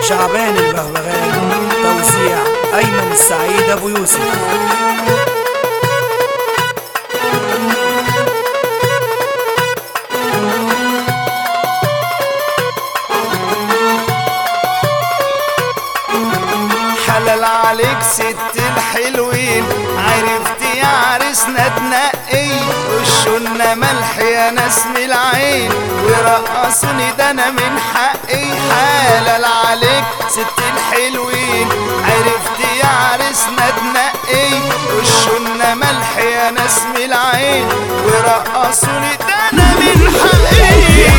شعبان البغبغان توزيع أيمن السعيد أبو يوسف حلال عليك ست الحلوين عرفت يا عرسنا تنقي وشنا ملح يا ناس من العين ورقصوني ده انا من حقي حلال عليك ست الحلوين عرفت يا عرسنا تنقي وشنا ملح يا ناس من العين ورقصوني ده انا من حقي